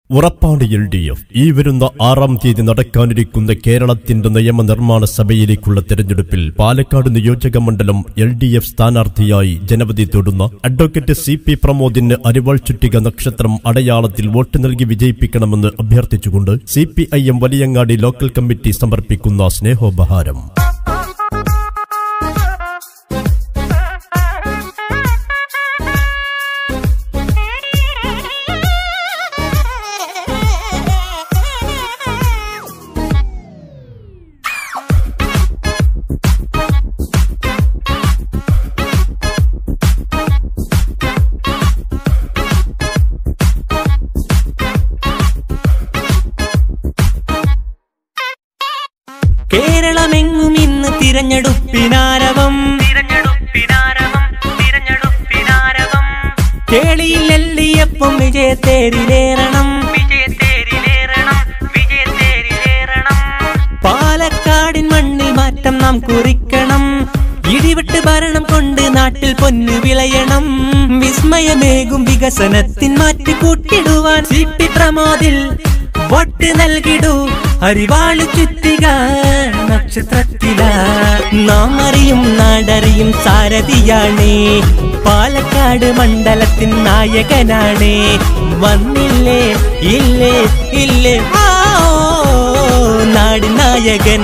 ഉറപ്പാണ് L D F ഈ വരുന്ന ആറാം തീയതി നടക്കാനിരിക്കുന്ന കേരളത്തിന്റെ നിയമനിർമ്മാണ സഭയിലേക്കുള്ള തെരഞ്ഞെടുപ്പിൽ പാലക്കാട് നിയോജക മണ്ഡലം എൽ ഡി എഫ് സ്ഥാനാർത്ഥിയായി ജനവധി തൊടുന്ന അഡ്വക്കേറ്റ് സി പി പ്രമോദിന് അരിവാൾ ചുറ്റിക നക്ഷത്രം അടയാളത്തിൽ വോട്ട് നൽകി വിജയിപ്പിക്കണമെന്ന് അഭ്യർത്ഥിച്ചുകൊണ്ട് C P I M Valiyangadi local committee സമർപ്പിക്കുന്ന സ്നേഹോപഹാരം കേരളമെങ്ങും ഇന്ന് തിരഞ്ഞെടുപ്പിനാരവം തിരഞ്ഞെടുപ്പിനാരവം തിരഞ്ഞെടുപ്പിനാരവം കേളിയിൽ എല്ലിയപ്പം വിജയത്തേരിലേറണം വിജയത്തേരിലേറണം വിജയത്തേരിലേറണം പാലക്കാടിൻ മണ്ണിൽ മാറ്റം നാം കുറിക്കണം ഇടിവിട്ട് ഭരണം കൊണ്ട് നാട്ടിൽ പൊന്നു വിളയണം വിസ്മയമേകും വികസനത്തിൻ മാറ്റി കൂട്ടിടുവാൻ സി പി പ്രമോദിൽ വോട്ട് നൽകിടൂ അരിവാള് ചുറ്റിക നക്ഷത്രത്തില നാം അറിയും നാടറിയും സാരഥിയാണ് പാലക്കാട് മണ്ഡലത്തിൻ നായകനാണ് വന്നില്ലേ ഇല്ലേ ഇല്ലേ ആ നാട് നായകൻ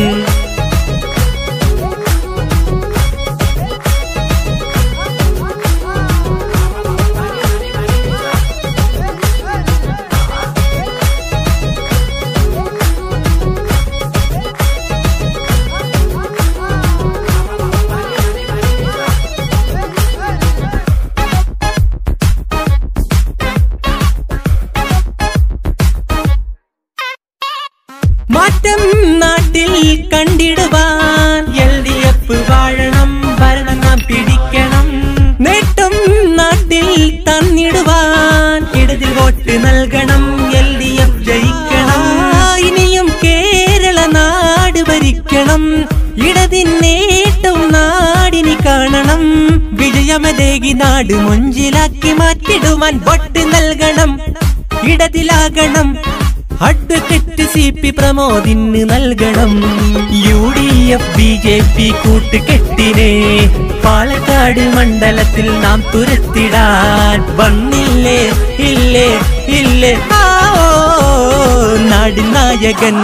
മാറ്റം നാട്ടിൽ കണ്ടിടുവാൻ എൽ ഡി എഫ് വാഴണം ഭരണം നാം പിടിക്കണം നേട്ടം നാട്ടിൽ തന്നിടുവാൻ ഇടതിൽ വോട്ട് നൽകണം എൽ ഡി എഫ് ജയിക്കണം ഇനിയും കേരള നാട് ഭരിക്കണം ഇടതിൻ നേട്ടം നാടിനി കാണണം വിജയമതേകി നാട് മുഞ്ചിലാക്കി മാറ്റിടുവാൻ വോട്ട് നൽകണം ഇടതിലാകണം അഡ്വക്കറ്റ് സി പി പ്രമോദിന് നൽകണം U D F B J P കൂട്ടുകെട്ടിനെ പാലക്കാട് മണ്ഡലത്തിൽ നാം തുരത്തിടാൻ വന്നില്ലേ ഇല്ലേ ഇല്ലേ ആ ഓ, നാട് നായകൻ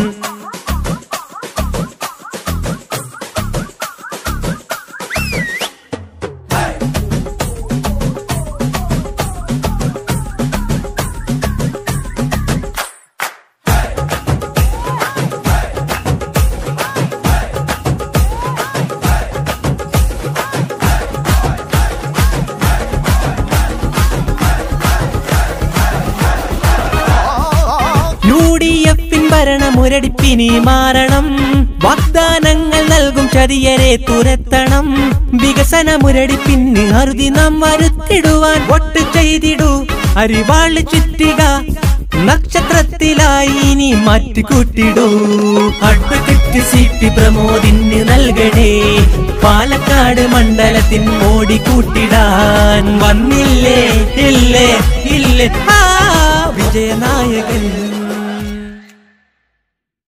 യു ഡി എഫിൻ ഭരണമുരടിപ്പിനി മാറണം വാഗ്ദാനങ്ങൾ നൽകും ചതിയരെ തുരത്തണം വികസന മുരടിപ്പിന് അറുതി നാം വരുത്തിടുവാൻ വോട്ട് ചെയ്തിടൂ അരിവാള് ചുറ്റിക നക്ഷത്രത്തിലായി ഇനി മാറ്റിക്കൂട്ടിടൂ അഡ്വക്കറ്റ് സി പി പ്രമോദിന് നൽകണേ പാലക്കാട് മണ്ഡലത്തിൻ മോടി കൂട്ടിടാൻ വന്നില്ലേ ഇല്ലേ ഇല്ലേ ആ വിജയനായകൻ